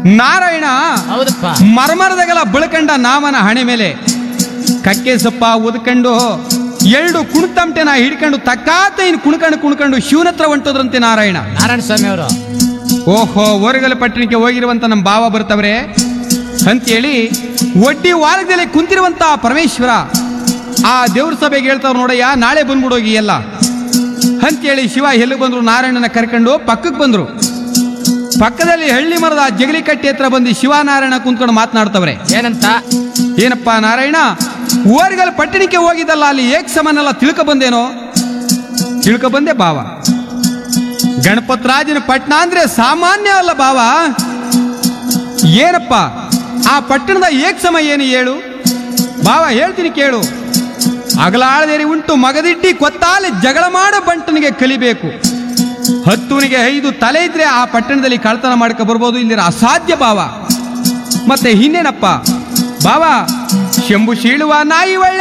ನಾರಾಯಣ ಹೌದಪ್ಪ ಮರ್ಮರದಗಲ ಬಳ್ಕಂಡ ನಾಮನ ಹಣೆ ಮೇಲೆ ಕಕ್ಕೆ ಸೊಪ್ಪ ಉದ್ಕಂಡು ಎರಡು ಕುಣ್ತಮಟೆನ ಹಿಡ್ಕೊಂಡು ತಕ್ಕಾತ ಇನ್ ಕುಣ್ಕಂಡು ಕುಣ್ಕಂಡು ಶಿವನತ್ರ ಹೊಂಟೋದ್ರಂತೆ ನಾರಾಯಣ ನಾರಾಯಣ ಸ್ವಾಮಿ ಅವರು ಓಹೋ ಓರಗಲ ಪಟ್ಟಣಕ್ಕೆ ಹೋಗಿರುವಂತ ನಮ್ಮ ಭಾವ ಬರ್ತವ್ರೆ ಅಂತೇಳಿ ಒಡ್ಡಿ ವಾರದಲ್ಲಿ ಕುಂತಿರುವಂತ ಪರಮೇಶ್ವರ ಆ ದೇವ್ರ ಸಭೆಗೆ ಹೇಳ್ತಾವ್ ನೋಡಯ್ಯ ನಾಳೆ ಬಂದ್ಬಿಡೋಗಿ ಎಲ್ಲ ಅಂತೇಳಿ ಶಿವ ಎಲ್ಲಿಗೆ ಬಂದ್ರು ನಾರಾಯಣನ ಕರ್ಕೊಂಡು ಪಕ್ಕಕ್ಕೆ ಬಂದ್ರು ಪಕ್ಕದಲ್ಲಿ ಹಳ್ಳಿ ಮರದ ಆ ಜಗಲಿ ಕಟ್ಟಿ ಹತ್ರ ಬಂದು ಶಿವ ನಾರಾಯಣ ಕುಂತ್ಕೊಂಡು ಮಾತನಾಡ್ತವ್ರೆ ಏನಂತ ಏನಪ್ಪ ನಾರಾಯಣ ಓರಿಗಲ್ ಪಟ್ಟಣಕ್ಕೆ ಹೋಗಿದ್ದಲ್ಲ ಅಲ್ಲಿ ಏಕ್ ಸಮನೆಲ್ಲ ತಿಳ್ಕ ಬಂದೇನೋ ತಿಳ್ಕ ಬಂದೆ ಬಾವ ಗಣಪತರಾಜನ ಪಟ್ಟಣ ಅಂದ್ರೆ ಸಾಮಾನ್ಯ ಅಲ್ಲ ಬಾವ ಏನಪ್ಪ ಆ ಪಟ್ಟಣದ ಏಕ್ ಸಮ ಏನು ಹೇಳು ಬಾವ ಹೇಳ್ತೀನಿ ಕೇಳು ಅಗಲಾಳದೇರಿ ಉಂಟು ಮಗದಿಟ್ಟಿ ಕೊತ್ತಾಲೆ ಜಗಳ ಮಾಡೋ ಬಂಟನಿಗೆ ಕಲಿಬೇಕು ಹತ್ತುನಿಗೆ ಐದು ತಲೆ ಇದ್ರೆ ಆ ಪಟ್ಟಣದಲ್ಲಿ ಕಳ್ತನ ಮಾಡ್ಕೊ ಬರ್ಬೋದು ಇಲ್ಲಿರ ಅಸಾಧ್ಯ ಬಾವ ಮತ್ತೆ ಇನ್ನೇನಪ್ಪ ಬಾವ ಶಂಭು ಶೀಳುವ ನಾಯಿ ಒಳ್ಳೆ